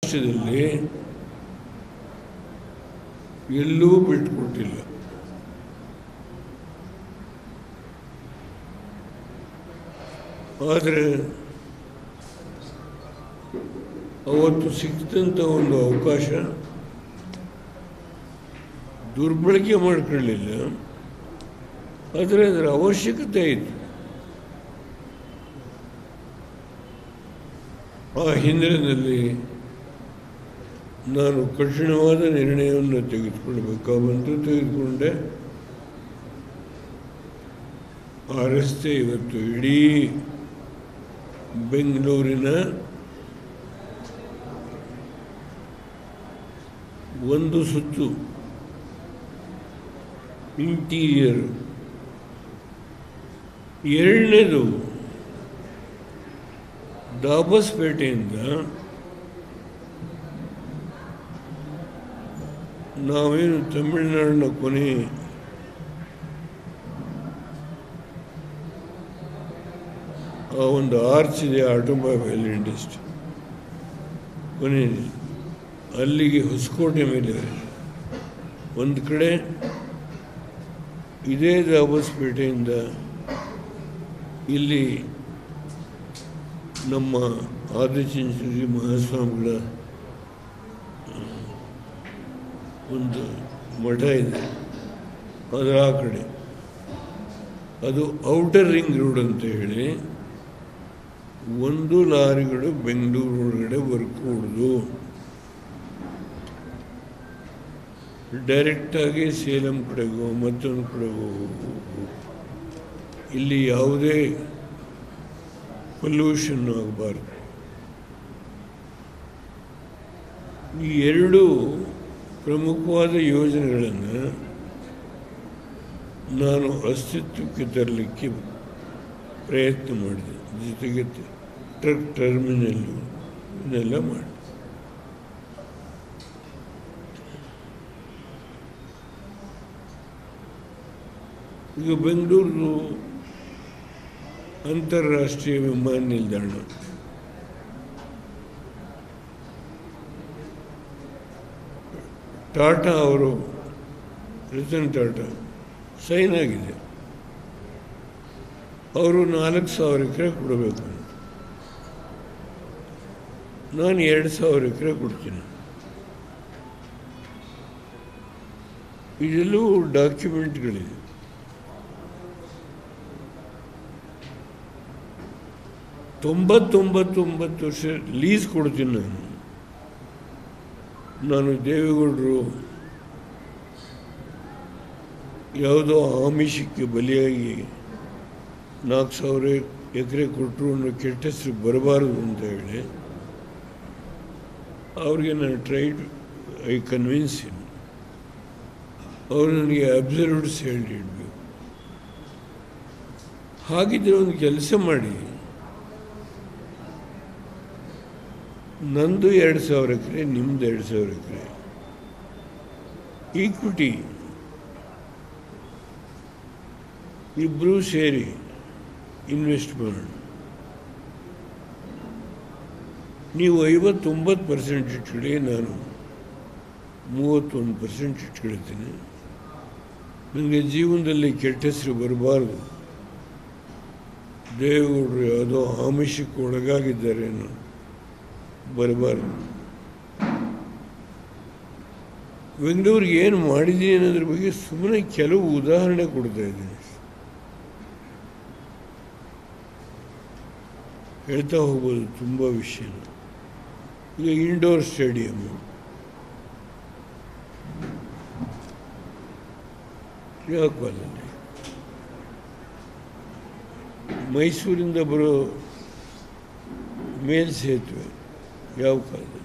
ದೇಶದಲ್ಲಿ ಎಲ್ಲೂ ಬಿಟ್ಟುಕೊಟ್ಟಿಲ್ಲ ಆದರೆ ಅವತ್ತು ಸಿಕ್ಕಿದಂಥ ಒಂದು ಅವಕಾಶ ದುರ್ಬಳಕೆ ಮಾಡ್ಕೊಳ್ಳಿಲ್ಲ ಆದರೆ ಅದರ ಅವಶ್ಯಕತೆ ಇತ್ತು ಆ ಹಿನ್ನೆಲೆಯಲ್ಲಿ ನಾನು ಕಠಿಣವಾದ ನಿರ್ಣಯವನ್ನು ತೆಗೆದುಕೊಳ್ಬೇಕಾದಂತೂ ತೆಗೆದುಕೊಂಡೆ ಆ ರಸ್ತೆ ಇವತ್ತು ಇಡೀ ಬೆಂಗಳೂರಿನ ಒಂದು ಸುತ್ತು ಇಂಟೀರಿಯರ್ ಎರಡನೇದು ದಾಬಸ್ಪೇಟೆಯಿಂದ ನಾವೇನು ತಮಿಳುನಾಡಿನ ಕೊನೆ ಆ ಒಂದು ಆರ್ಚ್ ಇದೆ ಆಟೋಮೊಬೈಲ್ ಇಂಡಸ್ಟ್ರಿ ಕೊನೆ ಅಲ್ಲಿಗೆ ಹೊಸಕೋಟೆ ಮೇಲೆ ಒಂದು ಕಡೆ ಇದೇ ದಾಬಸ್ಪೇಟೆಯಿಂದ ಇಲ್ಲಿ ನಮ್ಮ ಆದಿಚುಂಚನಗಿರಿ ಮಹಾಸ್ವಾಮಿಗಳ ಒಂದು ಮಠ ಇದೆ ಅದರ ಆ ಕಡೆ ಅದು ಔಟರ್ ರಿಂಗ್ ರೋಡ್ ಅಂತ ಹೇಳಿ ಒಂದು ಲಾರಿಗಳು ಬೆಂಗಳೂರು ಒಳಗಡೆ ಬರ್ಕೂಡ್ದು ಡೈರೆಕ್ಟಾಗಿ ಸೇಲಂ ಕಡೆಗೋ ಮತ್ತೊಂದು ಕಡೆಗೋ ಇಲ್ಲಿ ಯಾವುದೇ ಪೊಲ್ಯೂಷನ್ ಆಗಬಾರ್ದು ಈ ಎರಡು ಪ್ರಮುಖವಾದ ಯೋಜನೆಗಳನ್ನು ನಾನು ಅಸ್ತಿತ್ವಕ್ಕೆ ತರಲಿಕ್ಕೆ ಪ್ರಯತ್ನ ಮಾಡಿದೆ ಜೊತೆಗೆ ಟ್ರಕ್ ಟರ್ಮಿನಲ್ಲು ಇದನ್ನೆಲ್ಲ ಮಾಡಿ ಈಗ ಬೆಂಗಳೂರು ಅಂತಾರಾಷ್ಟ್ರೀಯ ವಿಮಾನ ನಿಲ್ದಾಣ ಟಾಟಾ ಅವರು ರತನ್ ಟಾಟಾ ಸೈನ್ ಆಗಿದೆ ಅವರು ನಾಲ್ಕು ಸಾವಿರ ಎಕರೆ ಕೊಡಬೇಕು ಅಂತ ನಾನು ಎರಡು ಸಾವಿರ ಎಕರೆ ಕೊಡ್ತೀನಿ ಇದೆಲ್ಲವೂ ಡಾಕ್ಯುಮೆಂಟ್ಗಳಿದೆ ತೊಂಬತ್ತೊಂಬತ್ತೊಂಬತ್ತು ವರ್ಷ ಲೀಸ್ ಕೊಡ್ತೀನಿ ನಾನು ನಾನು ದೇವೇಗೌಡರು ಯಾವುದೋ ಆಮಿಷಕ್ಕೆ ಬಲಿಯಾಗಿ ನಾಲ್ಕು ಸಾವಿರ ಎಕರೆ ಕೊಟ್ಟರು ಅನ್ನೋ ಕೆಟ್ಟ ಹೆಸರು ಬರಬಾರದು ಅಂತ ಹೇಳಿ ಅವ್ರಿಗೆ ನಾನು ಟ್ರೈಡ್ ಐ ಕನ್ವಿನ್ಸ್ ಇನ್ ಅವರು ನನಗೆ ಅಬ್ಸರ್ವ್ಡ್ಸ್ ಹೇಳಿಡ್ಬೇಕು ಹಾಗಿದ್ರೆ ಒಂದು ಕೆಲಸ ಮಾಡಿ ನಂದು ಎರಡು ಸಾವಿರ ಎಕರೆ ನಿಮ್ದು ಎರಡು ಸಾವಿರ ಎಕರೆ ಈಕ್ವಿಟಿ ಇಬ್ಬರೂ ಸೇರಿ ಇನ್ವೆಸ್ಟ್ ಮಾಡೋಣ ನೀವು ಐವತ್ತೊಂಬತ್ತು ಪರ್ಸೆಂಟ್ ಇಟ್ಕೊಳ್ಳಿ ನಾನು ಮೂವತ್ತೊಂದು ಪರ್ಸೆಂಟ್ ಇಟ್ಕೊಳ್ತೀನಿ ನನಗೆ ಜೀವನದಲ್ಲಿ ಕೆಟ್ಟ ಹೆಸರು ಬರಬಾರ್ದು ದೇವೇಗೌಡರು ಯಾವುದೋ ಆಮಿಷಕ್ಕೆ ಒಳಗಾಗಿದ್ದಾರೆ ಅನ್ನೋ ಬರಬಾರ್ದು ಬೆಂಗಳೂರಿಗೆ ಏನು ಮಾಡಿದ್ದೀನಿ ಅನ್ನೋದ್ರ ಬಗ್ಗೆ ಸುಮ್ಮನೆ ಕೆಲವು ಉದಾಹರಣೆ ಕೊಡ್ತಾ ಇದ್ದೀನಿ ಹೇಳ್ತಾ ಹೋಗ್ಬೋದು ತುಂಬ ವಿಷಯ ಈಗ ಇಂಡೋರ್ ಸ್ಟೇಡಿಯಂ ಯಾವ ಕಾಲದಲ್ಲಿ ಮೈಸೂರಿಂದ ಬರೋ ಮೇಲ್ ಸೇತುವೆ ಯಾವ ಕಾಲದಲ್ಲಿ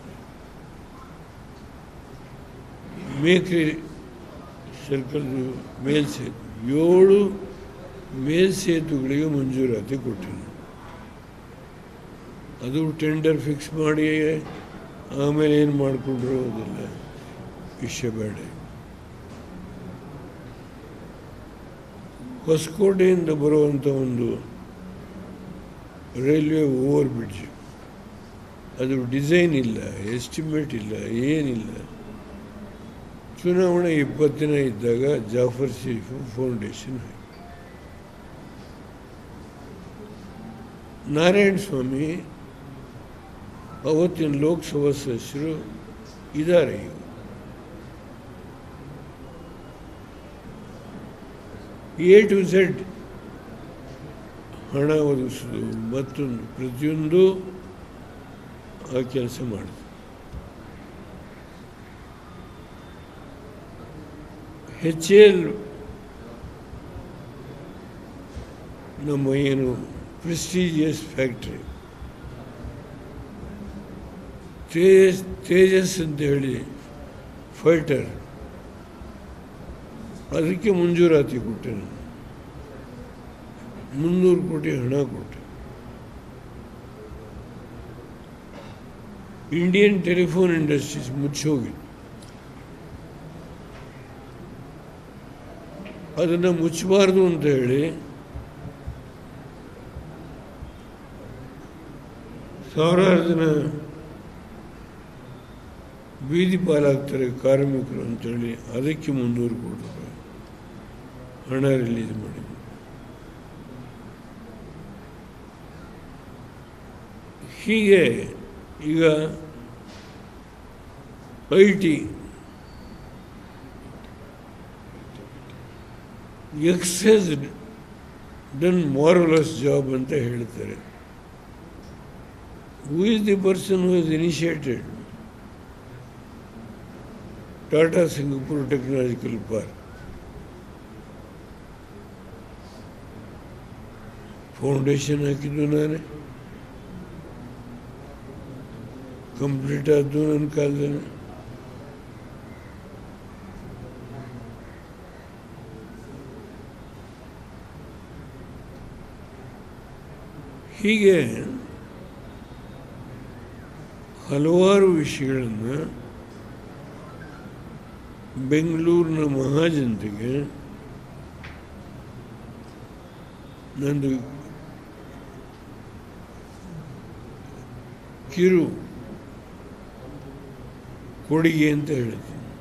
ಮೇಕ್ರಿ ಸರ್ಕಲ್ ಮೇಲ್ ಸೇತು ಏಳು ಮೇಲ್ ಸೇತುಗಳಿಗೆ ಮಂಜೂರಾತಿ ಕೊಟ್ಟಿಲ್ಲ ಅದು ಟೆಂಡರ್ ಫಿಕ್ಸ್ ಮಾಡಿ ಆಮೇಲೆ ಏನು ಮಾಡಿಕೊಂಡ್ರು ಅದೆಲ್ಲ ವಿಷಯ ಬೇಡ ಹೊಸಕೋಟೆಯಿಂದ ಬರುವಂಥ ಒಂದು ರೈಲ್ವೆ ಓವರ್ ಬ್ರಿಡ್ಜ್ ಅದು ಡಿಸೈನ್ ಇಲ್ಲ ಎಸ್ಟಿಮೇಟ್ ಇಲ್ಲ ಏನಿಲ್ಲ ಚುನಾವಣೆ ಇಪ್ಪತ್ತು ದಿನ ಇದ್ದಾಗ ಜಾಫರ್ ಶರೀಫ್ ಫೌಂಡೇಶನ್ ಹಾಕಿ ನಾರಾಯಣ ಸ್ವಾಮಿ ಅವತ್ತಿನ ಲೋಕಸಭಾ ಸದಸ್ಯರು ಇದ್ದಾರೆ ಈಗ ಎ ಟು ಝೆಡ್ ಹಣ ಒದಗಿಸೋದು ಮತ್ತೊಂದು ಪ್ರತಿಯೊಂದು ಆ ಕೆಲಸ ಮಾಡಿದೆ ಹೆಚ್ ಎಲ್ ನಮ್ಮ ಏನು ಪ್ರೆಸ್ಟೀಜಿಯಸ್ ಫ್ಯಾಕ್ಟ್ರಿ ತೇಜಸ್ ತೇಜಸ್ ಅಂತ ಹೇಳಿ ಫೈಟರ್ ಅದಕ್ಕೆ ಮಂಜೂರಾತಿ ಕೊಟ್ಟೆ ನಾನು ಮುನ್ನೂರು ಕೋಟಿ ಹಣ ಕೊಟ್ಟೆ ಇಂಡಿಯನ್ ಟೆಲಿಫೋನ್ ಇಂಡಸ್ಟ್ರೀಸ್ ಮುಚ್ಚೋಗಿತ್ತು ಅದನ್ನು ಮುಚ್ಚಬಾರ್ದು ಅಂತ ಹೇಳಿ ಸಾವಿರಾರು ಜನ ಬೀದಿ ಪಾಲಾಗ್ತಾರೆ ಕಾರ್ಮಿಕರು ಅಂತೇಳಿ ಅದಕ್ಕೆ ಮುನ್ನೂರು ಕೋಟಿ ರೂಪಾಯಿ ಹಣ ರಿಲೀಸ್ ಮಾಡಿದ್ವಿ ಹೀಗೆ ಈಗ I T X he's done marvellous job ಅಂತ ಹೇಳ್ತಾರೆ who is the person who is initiated Tata Singapore technological park foundation ಹಾಕಿದ್ದು ನಾನೇ ಕಂಪ್ಲೀಟ್ ಆದ್ದು ನನ್ನ ಕಾಲದಲ್ಲಿ ಹೀಗೆ ಹಲವಾರು ವಿಷಯಗಳನ್ನು ಬೆಂಗಳೂರಿನ ಮಹಾಜನತೆಗೆ ನಂದು ಕಿರು ಕೊಡುಗೆ ಅಂತ ಹೇಳ್ತೀನಿ